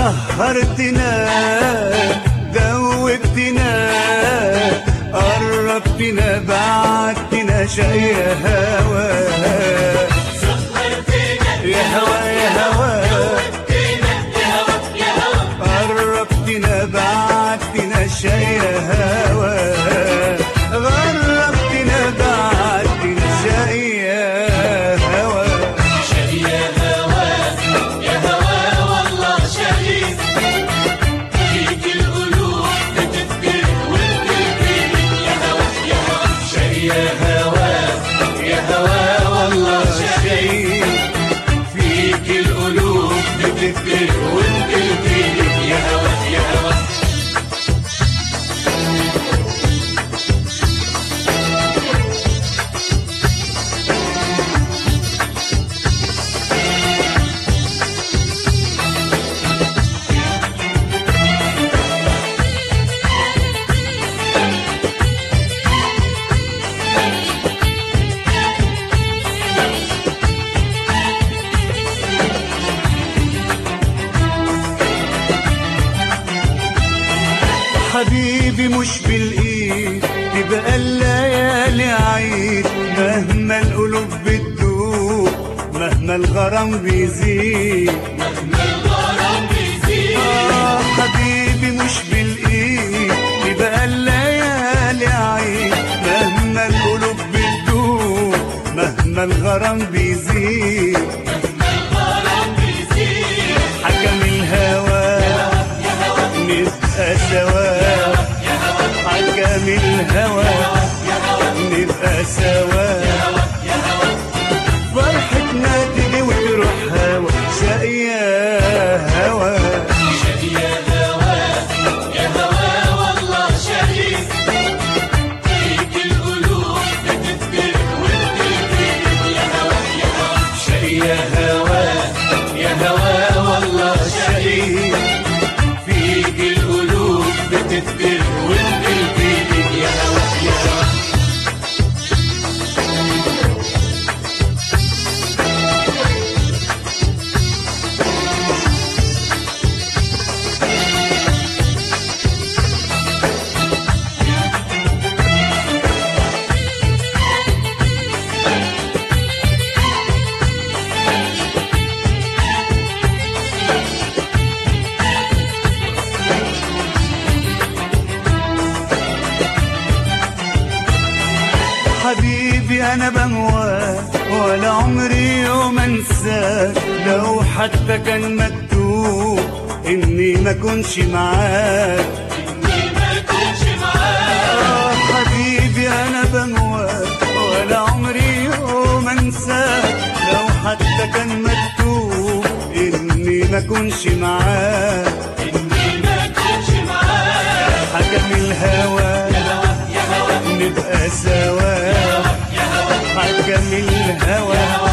سهرتنا دوبتنا قربتنا بعدتنا شقي هوا يا هوا يا هوا قربتنا بعدتنا شقي هوا غربتنا بعدتنا شقي هوا والله شيء فيك القلوب بتفرق وبتلفيك يا هوا يا هوا حبيبي مش بالايد تبقى الليالي عيد مهما القلوب بتدوب مهما الغرام بيزيد آه حبيبي مش بالايد تبقى الليالي عيد مهما القلوب بتدوب مهما الغرام بيزيد حكم الهوى نبقى سوا حكم الهوى نبقى سوا فرحتنا تيجي وتروح هوا شقيا هوا شقيا هوا يا هوا والله شقي فيك القلوب بتفرق وبتلفيك يا هوا يا هوا حبيبي انا بموت ولا عمري يوم انساك لو حتى كان مكتوب اني ما كنش معاك آه حبيبي انا بموت ولا عمري يوم انساك لو حتى كان مكتوب اني ما كنش معاك حكم الهوى نبقى سوا حكم الهوى